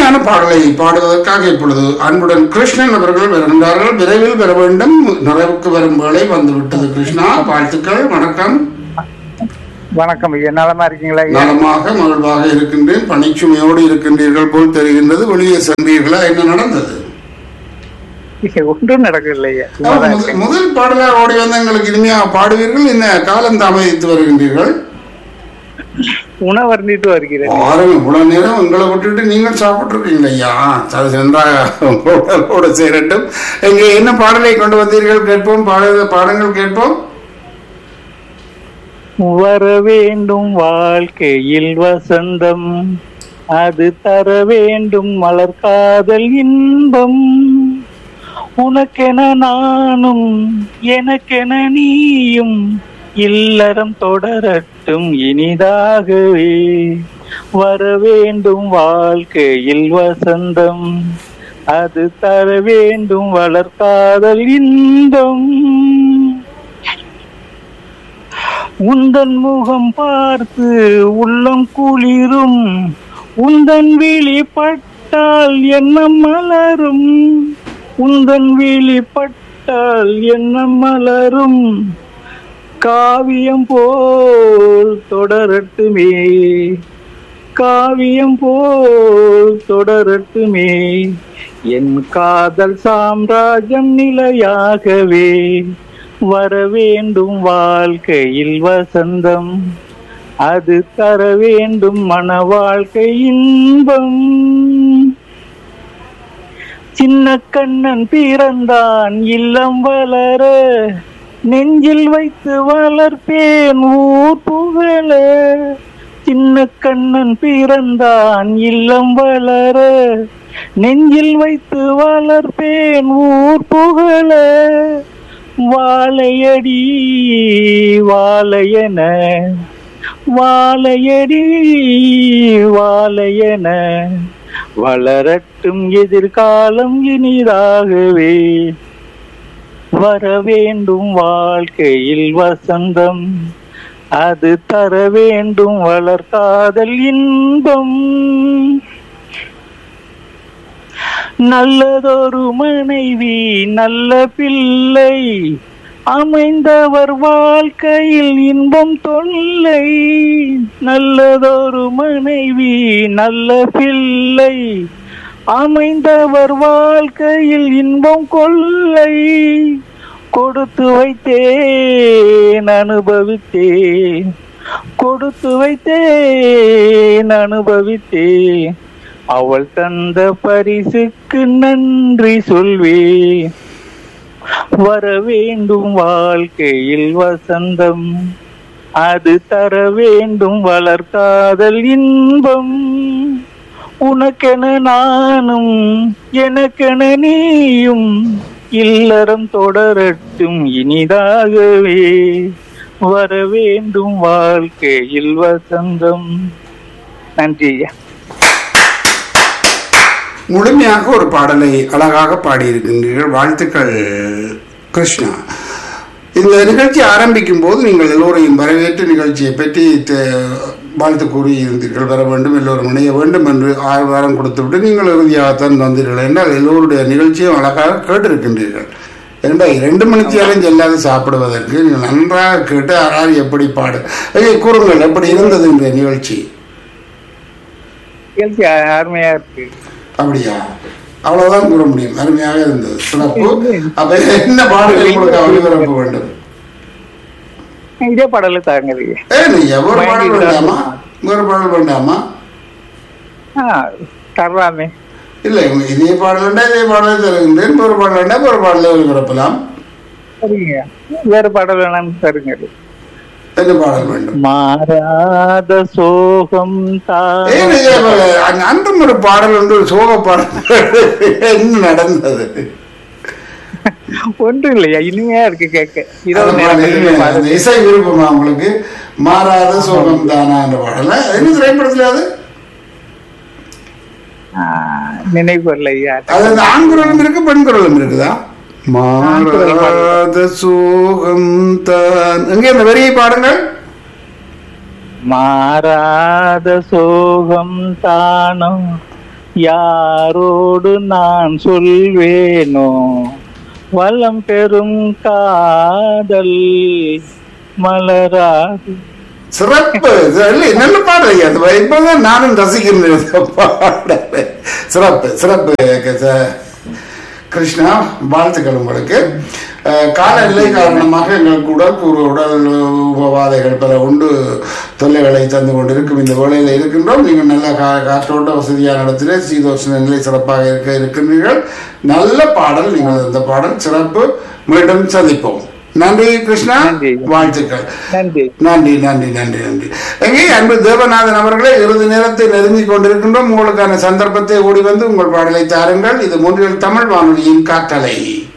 முழுமையான பாடலை பாடுவதற்காக இப்பொழுது அன்புடன் கிருஷ்ணன் அவர்கள் வருகின்றார்கள் விரைவில் வர வேண்டும் நிறைவுக்கு வரும் வேளை வந்துவிட்டது கிருஷ்ணா வாழ்த்துக்கள் வணக்கம் வணக்கம் ஐயா நலமா இருக்கீங்களா ஐயா நலமாக மகிழ்வாக இருக்கின்றேன் பணிச்சுமையோடு இருக்கின்றீர்கள் போல் தெரிகின்றது வெளியே சென்றீர்களா என்ன நடந்தது ஐயா, ஒன்றும் நடக்கவில்லை ஐயா ஆ, சும்மாதான் முத- இருக்கேன். முதல் பாடலாக ஓடி வந்து எங்களுக்கு இனிமையாக பாடுவீர்கள் என்ன காலம் தாமதித்து வருகின்றீர்கள் உணவு அருந்திட்டு வருகிறேன் பாருங்க இவ்வளவு நேரம் உங்களை விட்டுட்டு நீங்கள் சாப்பிட்டுருக்கீங்க ஐயா அது சென்றாக சேரட்டும் எங்க என்ன பாடலை கொண்டு வந்தீர்கள் கேட்போம் பாட பாடங்கள் கேட்போம் வர வேண்டும் வாழ்க்கையில் வசந்தம் அது தர வேண்டும் மலர் காதல் இன்பம் உனக்கென நானும் எனக்கென நீயும் இல்லறம் தொடரட்டும் இனிதாகவே வர வேண்டும் வாழ்க்கையில் வசந்தம் அது தர வேண்டும் வளர்காதல் இன்பம் உந்தன் முகம் பார்த்து உள்ளம் குளிரும் உந்தன் விழி பட்டால் எண்ணம் மலரும் உந்தன் விழி பட்டால் எண்ணம் மலரும் காவியம் போல் தொடரட்டுமே காவியம் போல் தொடரட்டுமே என் காதல் சாம்ராஜ்யம் நிலையாகவே வர வேண்டும் வாழ்க்கையில் வசந்தம் அது தர வேண்டும் மன வாழ்க்கை இன்பம் சின்ன கண்ணன் பிறந்தான் இல்லம் வளர நெஞ்சில் வைத்து வளர்ப்பேன் ஊர் புகழ சின்ன கண்ணன் பிறந்தான் இல்லம் வளர நெஞ்சில் வைத்து வளர்ப்பேன் ஊர் புகழ வாழையடி வாழையன வாழையடி வாழையன வளரட்டும் எதிர்காலம் இனிதாகவே வர வேண்டும் வாழ்க்கையில் வசந்தம் அது தர வேண்டும் வளர்காதல் இன்பம் நல்லதொரு மனைவி நல்ல பிள்ளை அமைந்தவர் வாழ்க்கையில் இன்பம் தொல்லை நல்லதொரு மனைவி நல்ல பிள்ளை அமைந்தவர் வாழ்க்கையில் இன்பம் கொள்ளை கொடுத்து வைத்தேன் அனுபவித்தேன் கொடுத்து வைத்தேன் அனுபவித்தேன் அவள் தந்த பரிசுக்கு நன்றி சொல்வேன் வர வேண்டும் வாழ்க்கையில் வசந்தம் அது தர வேண்டும் வளர்காதல் இன்பம் உனக்கென நானும் எனக்கென நீயும் இல்லறம் தொடரட்டும் இனிதாகவே வர வேண்டும் வாழ்க்கையில் வசந்தம் நன்றி ஐயா முழுமையாக ஒரு பாடலை அழகாக பாடியிருக்கின்றீர்கள் வாழ்த்துக்கள் கிருஷ்ணா இந்த நிகழ்ச்சி ஆரம்பிக்கும் போது நீங்கள் எல்லோரையும் வரவேற்று நிகழ்ச்சியை பற்றி தெ- வாழ்த்து கூறி இருந்தீர்கள் வர வேண்டும் எல்லோரும் இணைய வேண்டும் என்று ஆறு வாரம் கொடுத்துவிட்டு நீங்கள் இறுதியாகத்தான் வந்தீர்கள் என்றால் எல்லோருடைய நிகழ்ச்சியும் அழகாக கேட்டிருக்கின்றீர்கள் ஏண்டா இரண்டு மணிக்கு நேரம் செல்லாது சாப்பிடுவதற்கு நீங்கள் நன்றாக கேட்டு யாராவது எப்படி பாடு ஐயா, கூறுங்கள் எப்படி இருந்தது இந்த நிகழ்ச்சி நிகழ்ச்சி அருமையா இருக்கு அப்படியா அவ்வளவுதான் கூற முடியும் அருமையாக இருந்தது சிறப்பு அப்ப என்ன பாடல்கள் உங்களுக்கு ஒளிபரப்ப வேண்டும் இதே பாடல தாங்குது ஏ நீங்க ஒரு பாடல் வேண்டாமா ஒரு பாடல் வேண்டாமா ஆ தரலாமே இல்லை இதே பாடல் வேண்டா இதே பாடலை தருகின்றேன் ஒரு பாடல் வேண்டா ஒரு பாடலை ஒளிபரப்பலாம் சரிங்க வேற பாடல் வேணாம் தருங்க என்ன பாடல் வேண்டும் மாறாத சோகம் ஏ நீங்க அங்க அன்றும் ஒரு பாடல் வந்து ஒரு சோக பாடல் என்ன நடந்தது ஒன்றும் இல்லையா இனிமையா இருக்கு கேட்க இரவு அந்த நேரம் பாடல் இல்லையா? பாடல். அந்த இசை விருப்பமா உங்களுக்கு மாறாத சோகம் தானா என்ற பாடல் என்ன திரைப்படத்துல அது ஆ, நினைவு இல்லையா அது அந்த ஆண் குரலும் இருக்கு பெண் குரலும் இருக்குதா மாறாத சோகம் தான் எங்க இந்த வரியை பாடுங்கள் மாறாத சோகம் தானம் யாரோடு நான் சொல்வேனோ வளம் பெறும் காதல் மலராது சிறப்பு இல்லை, நல்ல பாடல் ஐயா அது இப்பதான் நானும் ரசிக்கின்றேன் இந்த பாடலை. சிறப்பு சிறப்பு க- ச- கிருஷ்ணா வாழ்த்துக்கள் உங்களுக்கு அஹ், காலநிலை காரணமாக எங்களுக்கு உடல் கூறு உடல் உபவாதைகள் பல உண்டு தொல்லைகளை தந்து கொண்டிருக்கும் இந்த வேளையில் இருக்கின்றோம் நீங்கள் நல்ல கா காற்றோட்ட வசதியான இடத்திலே சீதோஷ்ண நிலை சிறப்பாக இருக்க இருக்கின்றீர்கள் நல்ல பாடல் நீங்கள் அந்த பாடல் சிறப்பு மீண்டும் சந்திப்போம் நன்றி கிருஷ்ணா நன்றி. வாழ்த்துக்கள் நன்றி நன்றி நன்றி நன்றி நன்றி எங்கே அன்பு தேவநாதன் அவர்களே இறுதி நேரத்தை நெருங்கிக் கொண்டிருக்கின்றோம் உங்களுக்கான சந்தர்ப்பத்தை ஓடி வந்து உங்கள் பாடலை தாருங்கள் இது மூன்றில் தமிழ் வானொலியின் காற்றலை